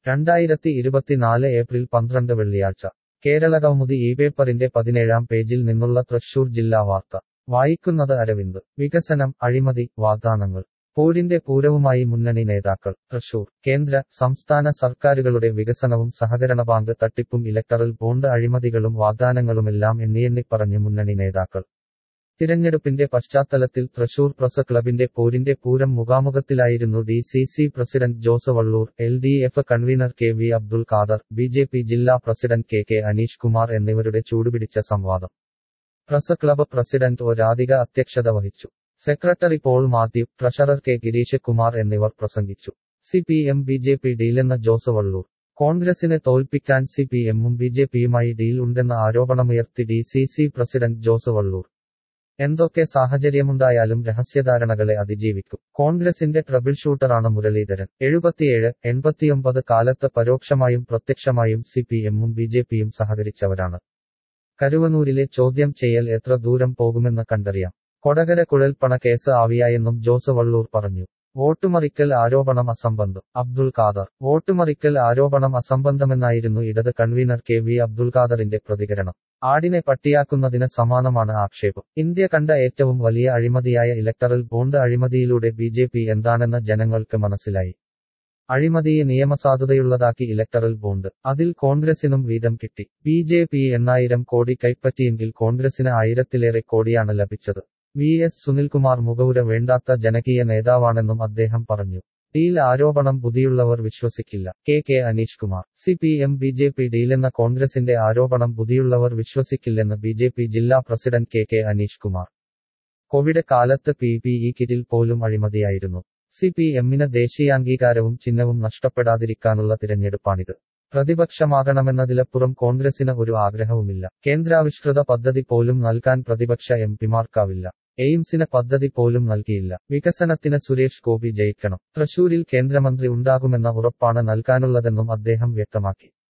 രണ്ടായിരത്തി ഇരുപത്തിനാല് ഏപ്രിൽ പന്ത്രണ്ട് വെള്ളിയാഴ്ച കേരളകൗമുദി ഈ പേപ്പറിന്റെ പതിനേഴാം പേജിൽ നിന്നുള്ള തൃശൂർ ജില്ലാ വാർത്ത വായിക്കുന്നത് അരവിന്ദ് വികസനം അഴിമതി വാഗ്ദാനങ്ങൾ പോരിന്റെ പൂരവുമായി മുന്നണി നേതാക്കൾ തൃശൂർ കേന്ദ്ര സംസ്ഥാന സർക്കാരുകളുടെ വികസനവും സഹകരണ ബാങ്ക് തട്ടിപ്പും ഇലക്ടറൽ ബോണ്ട് അഴിമതികളും വാഗ്ദാനങ്ങളുമെല്ലാം എണ്ണിയെണ്ണിപ്പറഞ്ഞ് മുന്നണി നേതാക്കൾ തിരഞ്ഞെടുപ്പിന്റെ പശ്ചാത്തലത്തിൽ തൃശൂർ പ്രസ് ക്ലബിന്റെ പോരിന്റെ പൂരം മുഖാമുഖത്തിലായിരുന്നു D C C president Jose Vallur L D F convener K V Abdul Khader B J P ജില്ലാ president K K Aneesh Kumar എന്നിവരുടെ ചൂടുപിടിച്ച സംവാദം press club president O Radhika അധ്യക്ഷത വഹിച്ചു secretary Paul Mathew treasurer K Gireesh Kumar എന്നിവർ പ്രസംഗിച്ചു C P M B J P ഡീലെന്ന Jose Vallur കോൺഗ്രസിനെ തോൽപ്പിക്കാൻ സി പി എമ്മും ബി ജെ പിയുമായി ഡീൽ ഉണ്ടെന്ന ആരോപണമുയർത്തി D C C president Jose Vallur എന്തൊക്കെ സാഹചര്യമുണ്ടായാലും രഹസ്യധാരണകളെ അതിജീവിക്കും കോൺഗ്രസിന്റെ ട്രബിൾ ഷൂട്ടറാണ് മുരളീധരൻ എഴുപത്തിയേഴ് എൺപത്തിയൊമ്പത് കാലത്ത് പരോക്ഷമായും പ്രത്യക്ഷമായും സി പി എമ്മും ബി ജെ പിയും സഹകരിച്ചവരാണ് കരുവനൂരിലെ ചോദ്യം ചെയ്യൽ എത്ര ദൂരം പോകുമെന്ന് കണ്ടറിയാം കൊടകര കുഴൽപ്പണ കേസ് ആവിയായെന്നും ജോസ് വള്ളൂർ പറഞ്ഞു വോട്ടുമറിക്കൽ ആരോപണം അസംബന്ധം അബ്ദുൽ ഖാദർ വോട്ടുമറിക്കൽ ആരോപണം അസംബന്ധമെന്നായിരുന്നു ഇടത് കൺവീനർ കെ വി അബ്ദുൽ ഖാദറിന്റെ പ്രതികരണം ആടിനെ പട്ടിയാക്കുന്നതിന് സമാനമാണ് ആക്ഷേപം ഇന്ത്യ കണ്ട ഏറ്റവും വലിയ അഴിമതിയായ ഇലക്ടറൽ ബോണ്ട് അഴിമതിയിലൂടെ ബി ജെ പി എന്താണെന്ന് ജനങ്ങൾക്ക് മനസ്സിലായി അഴിമതിയെ നിയമസാധുതയുള്ളതാക്കി ഇലക്ടറൽ ബോണ്ട് അതിൽ കോൺഗ്രസിനും വീതം കിട്ടി ബി ജെ പി എണ്ണായിരം കോടി കൈപ്പറ്റിയെങ്കിൽ കോൺഗ്രസിന് ആയിരത്തിലേറെ കോടിയാണ് ലഭിച്ചത് വി എസ് സുനിൽകുമാർ മുഖവുര വേണ്ടാത്ത ജനകീയ നേതാവാണെന്നും അദ്ദേഹം പറഞ്ഞു ഡീൽ ആരോപണം ബുദ്ധിയുള്ളവർ വിശ്വസിക്കില്ല K K Aneesh Kumar C P M B J P ഡീലെന്ന കോൺഗ്രസിന്റെ ആരോപണം ബുദ്ധിയുള്ളവർ വിശ്വസിക്കില്ലെന്ന് ബി ജെ പി ജില്ലാ president K K Aneesh Kumar covid കാലത്ത് പി പി ഇ കിറ്റിൽ പോലും അഴിമതിയായിരുന്നു സി പി എമ്മിന് ദേശീയാംഗീകാരവും ചിഹ്നവും നഷ്ടപ്പെടാതിരിക്കാനുള്ള തിരഞ്ഞെടുപ്പാണിത് പ്രതിപക്ഷമാകണമെന്നതിലപ്പുറം കോൺഗ്രസിന് ഒരു ആഗ്രഹവുമില്ല കേന്ദ്രാവിഷ്കൃത പദ്ധതി പോലും നൽകാൻ പ്രതിപക്ഷ എം പിമാർക്കാവില്ല എയിംസിന് പദ്ധതി പോലും നൽകിയില്ല വികസനത്തിന് സുരേഷ് ഗോപി ജയിക്കണം തൃശൂരിൽ കേന്ദ്രമന്ത്രി ഉണ്ടാകുമെന്ന ഉറപ്പാണ് നൽകാനുള്ളതെന്നും അദ്ദേഹം വ്യക്തമാക്കി